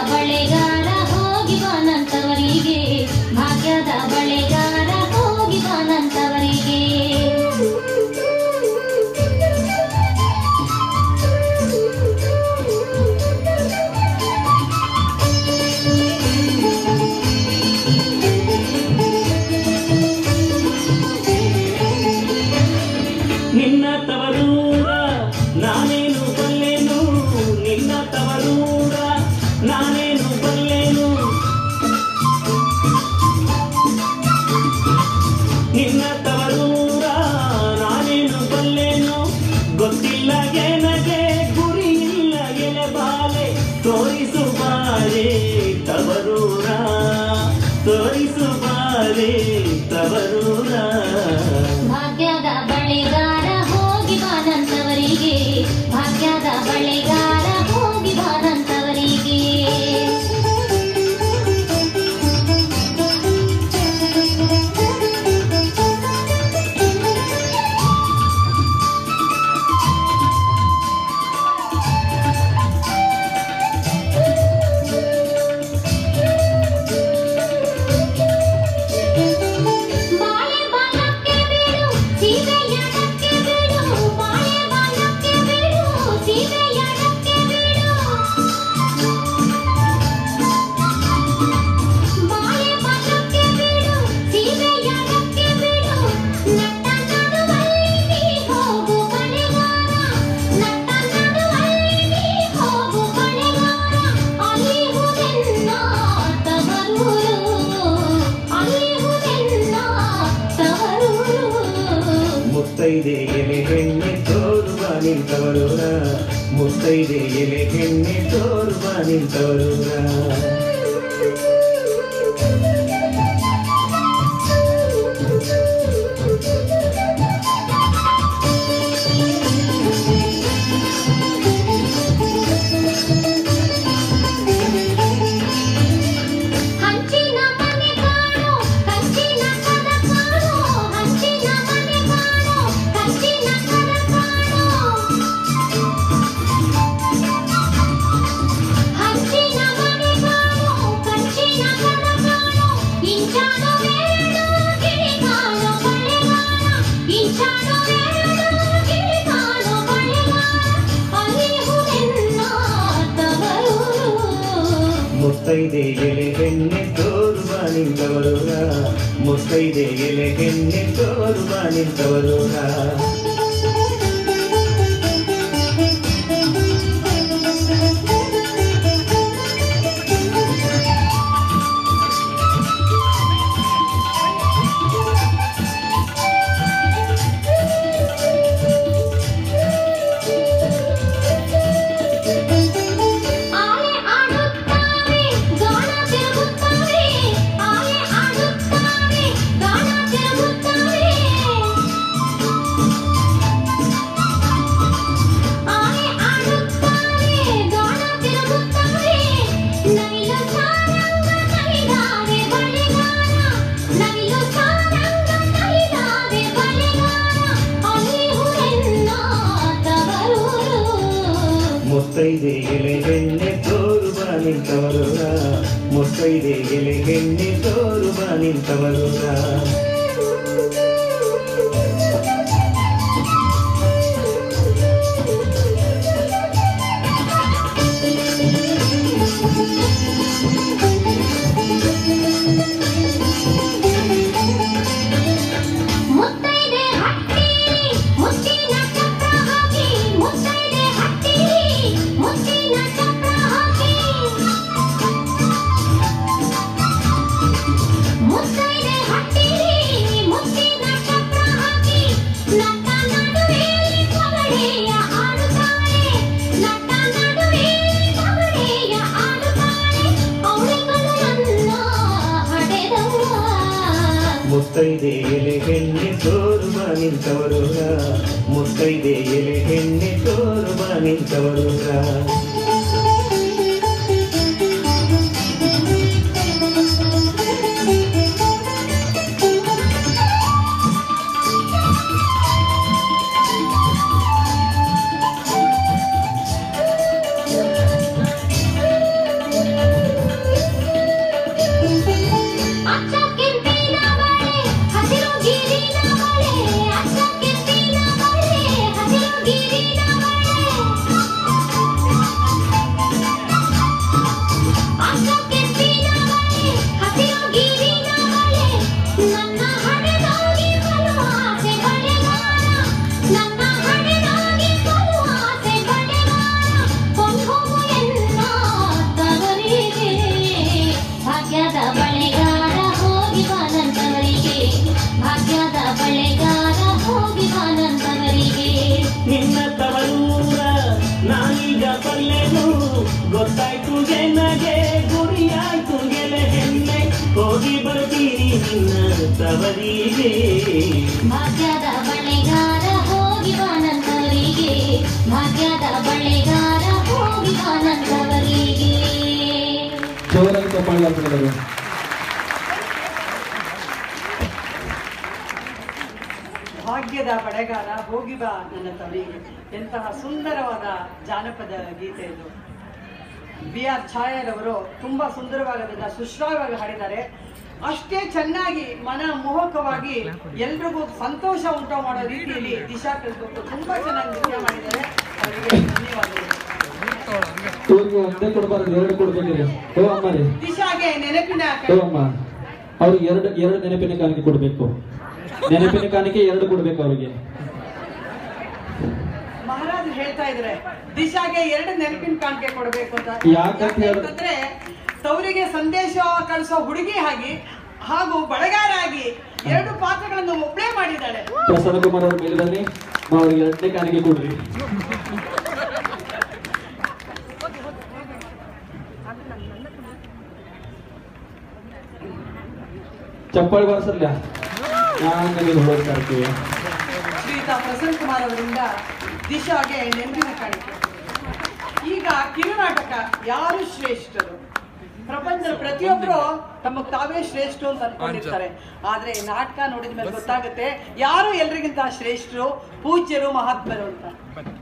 ಬಳೆಗಾರ ಹೋಗಿ ಬಾನಂತವರಿಗೆ ಭಾಗ್ಯದ ಬಳೆಗಾರ ಹೋಗಿ ಬಾನಂತವರಿಗೆ ನಿನ್ನ ತವರೂರ ನಾನೇನು ಬಲ್ಲೆನು ನಿನ್ನ ತವರೂರ ನಾನೇನು ಬಲ್ಲೆನು ನಿನ್ನ ತವರೂರ ನಾನೇನು ಬಲ್ಲೆನು ಗೊತ್ತಿಲ್ಲ ಏನಗೆ ಗುರಿ ಇಲ್ಲ ಎಲೆ ಬಾಲೆ ತೋರಿಸು ಬಾರೆ ತವರೂರ ತೋರಿಸು ಬಾರೆ ತವರೂರ ಭಾಗ್ಯದ ಬಳೆಗಾರ ಹೋಗಿ ಬಾನಂತವರಿಗೆ ಭಾಗ್ಯದ ಬಳೆಗಾರ ಹೋಗಿ ಬಾನಂತವರಿಗೆ ಬಾಳೆ ಬಾಲಕ್ಕೆ ಬೀಳು ಸೀಬೆಯಡಕ್ಕೆ ಬೀಳು ಬಾಳೆ ಬಾಲಕ್ಕೆ ಬೀಳು ಸೀಬೆಯಡಕ್ಕೆ ಬೀಳು ಬಾಳೆ ಬಾಲಕ್ಕೆ ಬೀಳು ಸೀಬೆಯಡಕ್ಕೆ ಬೀಳು ನಟ್ಟ ನಡುವಲ್ಲಿ ನೀ ಹೋಗು ಬಳೆಗಾರ ನಟ್ಟ ನಡುವಲ್ಲಿ ನೀ ಹೋಗು ಬಳೆಗಾರ ಅಲ್ಲಿ ಹುದೆನ್ನ ತವರೂರು ಅಲ್ಲಿ ಹುದೆನ್ನ ತವರೂರು ಮುತ್ತೈದೆ ಎಲೆ ಹೆಣ್ಣೆ ತೋರುವ ನಿಂತವರೂರ ಮುತ್ತೈದೆ ಎಲೆ ಹೆಣ್ಣೆ ತೋರುವ ನಿಂತವರೂರ ಹಂಚಿನ ಮನೆ ಕಾಣೋ ಕಂಚಿನ ಕದ ಕಾಣೋ ಹಂಚಿನ ಮನೆ ಕಾಣೋ ಕಂಚಿನ ಕದ ಕಾಣೋ ಹಂಚಿನ ಮನೆ ಕಾಣೋ ಕಂಚಿನ ಕದ ಕಾಣೋ ಇಂಚಾನೋ ಎರಡು ಗಿಳಿ ಕಾಣೋ ಬಳೆಗಾರ ಇಂಚಾನೋ ಎರಡು ಗಿಳಿ ಕಾಣೋ ಬಳೆಗಾರ ಅಲ್ಲಿ ಹುಡೆನ್ನ ತವರೂರು ಮುತ್ತೈದೆ ಎಲೆ ಹೆಣ್ಣೆ ತೋರುವ ನಿಂತವರೂರ ಮುತ್ತೈದೆ ಎಲೆ ಹೆಣ್ಣೆ ತೋರುವ ನಿಂತವರೂರ ಆಲೆ ಆಡುತ್ತಾರೆ ಗಾನ ತಿರುಗುತ್ತಾರೆ ಆಲೆ ಆಡುತ್ತಾರೆ ಗಾನ ತಿರುಗುತ್ತಾರೆ ಆಲೆ ಆಡುತ್ತಾರೆ ಗಾನ ತಿರುಗುತ್ತಾರೆ ನವಿಲು ಸಾರಂಗ ಕೈದಾವೆ ಬಳೆಗಾರ ನವಿಲು ಸಾರಂಗ ಕೈದಾವೆ ಬಳೆಗಾರ ಅಲ್ಲಿ ಹುರೆನ್ನ ತವರೂರು ಮುತ್ತೈದೆ ಎಲೆ ಹೆಣ್ಣೆ ತೋರುವ ನಿಂತವರೂರ ಮುತ್ತೈದೆ ಎಲೆ ಹೆಣ್ಣೆ ತೋರುವ ನಿಂತವರೂರ ಮುತ್ತೈದೆ ಹಟ್ಟಿ ಮುತ್ತಿನ ಚಪ್ರ ಹಾಕಿ ಮುತ್ತೈದೆ ಹಟ್ಟಿ ಮುತ್ತಿನ ಚಪ್ರ ಹಾಕಿ ಮುತ್ತೈದೆ ಹಟ್ಟಿ ಮುತ್ತಿನ ಚಪ್ರ ಹಾಕಿ ನಟ್ಟ ನಡುವೆಯಲ್ಲಿ ಪಗಡೆಯ ಆಡುತ್ತಾರೆ ನಟ್ಟ ನಡುವೆಯಲ್ಲಿ ಪಗಡೆಯ ಆಡುತ್ತಾರೆ ಅವಳಿಗಳು ನನ್ನ ಹಡೆದವ್ವ ಮುತ್ತೈದೆ ಎಲೆ ಹೆಣ್ಣೆ ತೋರುವ ನಿಂತವರೂರ ಮುತ್ತೈದೆ ಎಲೆ ಹೆಣ್ಣೆ ತೋರುವ ನಿಂತವರೂರ ಿ ಗೊತ್ತಾಯ್ತು ಜನಗೆ ಗುರಿಯಾಯ್ತು ಗೆಲೆ ಹೆಣ್ಣೆ ಹೋಗಿ ಬರ್ತೀನಿ ನಿನ್ನ ತವರಿಗೆ ಭಾಗ್ಯದ ಬಳೆಗಾರ ಹೋಗಿ ಬಾನಂತವರಿಗೆ ಭಾಗ್ಯದ ಬಳೆಗಾರ ಹೋಗಿ ಬಾನಂತವರಿಗೆ ಜೋರಾಗಿ ಚಪ್ಪಾಳೆ ಹಾಕ್ತಿದ್ದಾರೆ ಭಾಗ್ಯದ ಬಳೆಗಾರ ಹೋಗಿ ಬಾ ನನ್ನ ತವರಿಗೆ ಎಂತಹ ಸುಂದರವಾದ ಜಾನಪದ ಗೀತೆ ಇದು ಬಿ ಆರ್ ಛಾಯರವರು ತುಂಬಾ ಸುಂದರವಾಗಿ ಅದನ್ನ ಸುಶ್ರಾವ್ಯವಾಗಿ ಹಾಡಿದ್ದಾರೆ ಅಷ್ಟೇ ಚೆನ್ನಾಗಿ ಮನ ಮೋಹಕವಾಗಿ ಎಲ್ರಿಗೂ ಸಂತೋಷ ಉಂಟು ಮಾಡೋ ರೀತಿಯಲ್ಲಿ ದಿಶಾ ಕಲಿಸ್ಬೇಕು ತುಂಬಾ ಚೆನ್ನಾಗಿ ನೃತ್ಯ ಮಾಡಿದ್ದಾರೆ ಅವರಿಗೆ ಧನ್ಯವಾದಗಳು ಇವ್ರಿಗೆ ಒಂದೇ ಕೊಡ್ಬಾರ್ದು ಎರಡು ಕೊಡ್ಬೇಕಿದೆ ಓ ಅಮ್ಮ ರೀ ದಿಶಾಗೆ ನೆನಪಿನ ಓ ಅಮ್ಮ ಅವ್ರಿಗೆ ಎರಡು ಎರಡು ನೆನಪಿನ ಕಾಣಿಕೆ ಕೊಡ್ಬೇಕು ನೆನಪಿನ ಕಾಣಿಕೆ ಎರಡು ಕೊಡ್ಬೇಕು ಅವ್ರಿಗೆ ಮಹಾರಾಜ್ ಹೇಳ್ತಾ ಇದ್ರೆ ದಿಶಾಗೆ ಎರಡು ನೆನಪಿನ ಕಾಣಿಕೆ ಕೊಡಬೇಕು ಅಂತ ಯಾಕಂತ ಹೇಳ- ಯಾಕಂದ್ರೆ ತವರಿಗೆ ಸಂದೇಶ ಕಳಿಸೋ ಹುಡುಗಿ ಆಗಿ ಹಾಗೂ ಬಳಗಾರ ಆಗಿ ಎರಡು ಪಾತ್ರಗಳನ್ನು ಒಬ್ಬಳೇ ಮಾಡಿದ್ದಾಳೆ ಪ್ರಸನ್ನ ಕುಮಾರ್ ಅವ್ರ ಮೇಲೆ ಬನ್ನಿ ಅವ್ರಿಗೆ ಎರಡನೇ ಕಾಣಿಕೆ ಕೊಡ್ರಿ ಚಪ್ಪಾಳಿ ಬಾರಿಸಲ್ಲ ನಾನು ನಿಮಗೆ ಹೊರಡ್ತಾ ಇರ್ತೀವಿ ಶ್ರೀಯುತ ಪ್ರಸನ್ನ ಕುಮಾರ್ ಅವರಿಂದ ದಿಶಾಗೆ ನೆನಪಿನ ಕಾಣಿಕೆ ಈಗ ಕಿರುನಾಟಕ ಯಾರು ಶ್ರೇಷ್ಠರು ಪ್ರಪಂಚದ ಪ್ರತಿಯೊಬ್ಬರು ತಮಗೆ ತಾವೇ ಶ್ರೇಷ್ಠ ಅಂತ ಅನ್ಕೊಂಡಿರ್ತಾರೆ ಆದ್ರೆ ನಾಟಕ ನೋಡಿದ ಮೇಲೆ ಗೊತ್ತಾಗುತ್ತೆ ಯಾರು ಎಲ್ರಿಗಿಂತ ಶ್ರೇಷ್ಠರು ಪೂಜ್ಯರು ಮಹಾತ್ಮರು ಅಂತ